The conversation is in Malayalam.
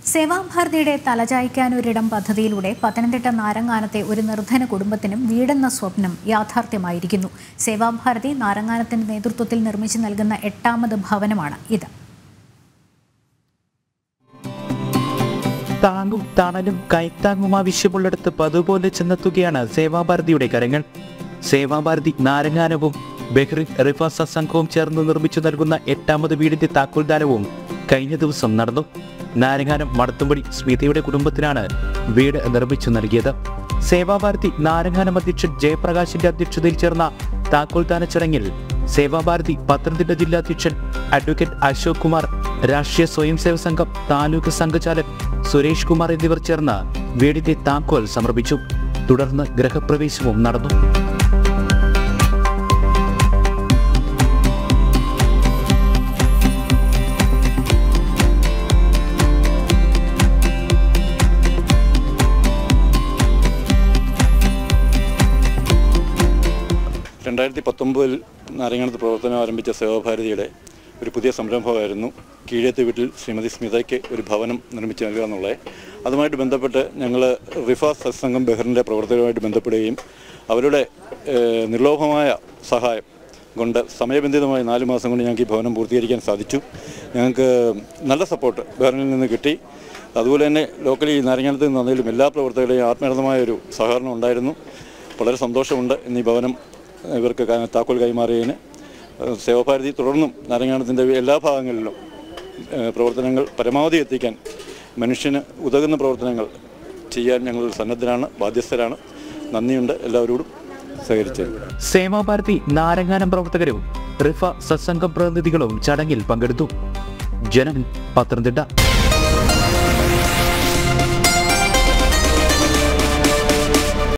സേവാഭാരതിയുടെ തലചായ്ക്കാനൊരിടം പദ്ധതിയിലൂടെ പത്തനംതിട്ട നാരങ്ങാനത്തെ ഒരു നിർധന കുടുംബത്തിനും വീടെന്ന സ്വപ്നം യാഥാർത്ഥ്യമായിരിക്കുന്നു സേവാഭാരതി നാരങ്ങാനത്തിന്റെ നേതൃത്വത്തിൽ നിർമ്മിച്ചു നൽകുന്ന എട്ടാമത് ഭവനമാണ് ഇത് താങ്ങും തണലും കൈത്താങ്ങും ആവശ്യമുള്ളിടത്ത് പതുപോലെ ചെന്നെത്തുകയാണ് സേവാഭാരതിയുടെ കരങ്ങൾ സേവാഭാരതി നാരങ്ങാനവും ബെഹ്റിൻ റിഫാസ സംഘവും ചേർന്ന് നിർമ്മിച്ചു നൽകുന്ന എട്ടാമത് വീടിന്റെ താക്കോൽദാനവും കഴിഞ്ഞ ദിവസം നടന്നു നാരങ്ങാനം മടത്തുംപടി സ്മിതയുടെ കുടുംബത്തിനാണ് വീട് നിർമ്മിച്ചു നൽകിയത് സേവാഭാരതി നാരങ്ങാനം അധ്യക്ഷൻ ജയപ്രകാശിന്റെ അധ്യക്ഷതയിൽ ചേർന്ന താക്കോൽദാന ചടങ്ങിൽ സേവാഭാരതി പത്തനംതിട്ട ജില്ലാ അധ്യക്ഷൻ അഡ്വക്കേറ്റ് അശോക് കുമാർ രാഷ്ട്രീയ സ്വയം സേവക സംഘം താലൂക്ക് സംഘചാലക് സുരേഷ് കുമാർ എന്നിവർ ചേർന്ന് വീടിന്റെ താക്കോൽ സമർപ്പിച്ചു തുടർന്ന് ഗൃഹപ്രവേശവും നടന്നു രണ്ടായിരത്തി പത്തൊമ്പതിൽ നാരങ്ങാനത്ത് പ്രവർത്തനം ആരംഭിച്ച സേവാഭാരതിയുടെ ഒരു പുതിയ സംരംഭമായിരുന്നു കീഴത്തെ വീട്ടിൽ ശ്രീമതി സ്മിതയ്ക്ക് ഒരു ഭവനം നിർമ്മിച്ച് നൽകുക എന്നുള്ളത് അതുമായിട്ട് ബന്ധപ്പെട്ട് ഞങ്ങൾ റിഫാസ് സത്സംഗം ബെഹറിൻ്റെ പ്രവർത്തകരുമായിട്ട് ബന്ധപ്പെടുകയും അവരുടെ ഏഹ്, നിർലോഭമായ സഹായം കൊണ്ട് സമയബന്ധിതമായി നാല് മാസം കൊണ്ട് ഞങ്ങൾക്ക് ഈ ഭവനം പൂർത്തീകരിക്കാൻ സാധിച്ചു ഞങ്ങൾക്ക് നല്ല സപ്പോർട്ട് ബെഹറിനിൽ നിന്ന് കിട്ടി അതുപോലെ തന്നെ ലോക്കലി നാരങ്ങാനത്ത് നിന്ന് വന്നതിലും എല്ലാ പ്രവർത്തകരുടെയും ആത്മാർത്ഥമായ ഒരു സഹകരണം ഉണ്ടായിരുന്നു വളരെ സന്തോഷമുണ്ട് ഇന്ന് ഈ ഭവനം ഇവർക്ക് ക- താക്കോൽ കൈമാറിയതിന് ഏഹ് സേവാഭാരതി തുടർന്നും നാരങ്ങാനത്തിൻ്റെ എല്ലാ ഭാഗങ്ങളിലും ഏഹ് പ്രവർത്തനങ്ങൾ പരമാവധി എത്തിക്കാൻ മനുഷ്യന് ഉതകുന്ന പ്രവർത്തനങ്ങൾ ചെയ്യാൻ ഞങ്ങൾ സന്നദ്ധരാണ് ബാധ്യസ്ഥരാണ് നന്ദിയുണ്ട് എല്ലാവരോടും സഹകരിച്ചത് സേവാഭാരതി നാരങ്ങാനം പ്രവർത്തകരും റിഫ സത്സംഗം പ്രതിനിധികളും ചടങ്ങിൽ പങ്കെടുത്തു ജനം പത്തനംതിട്ട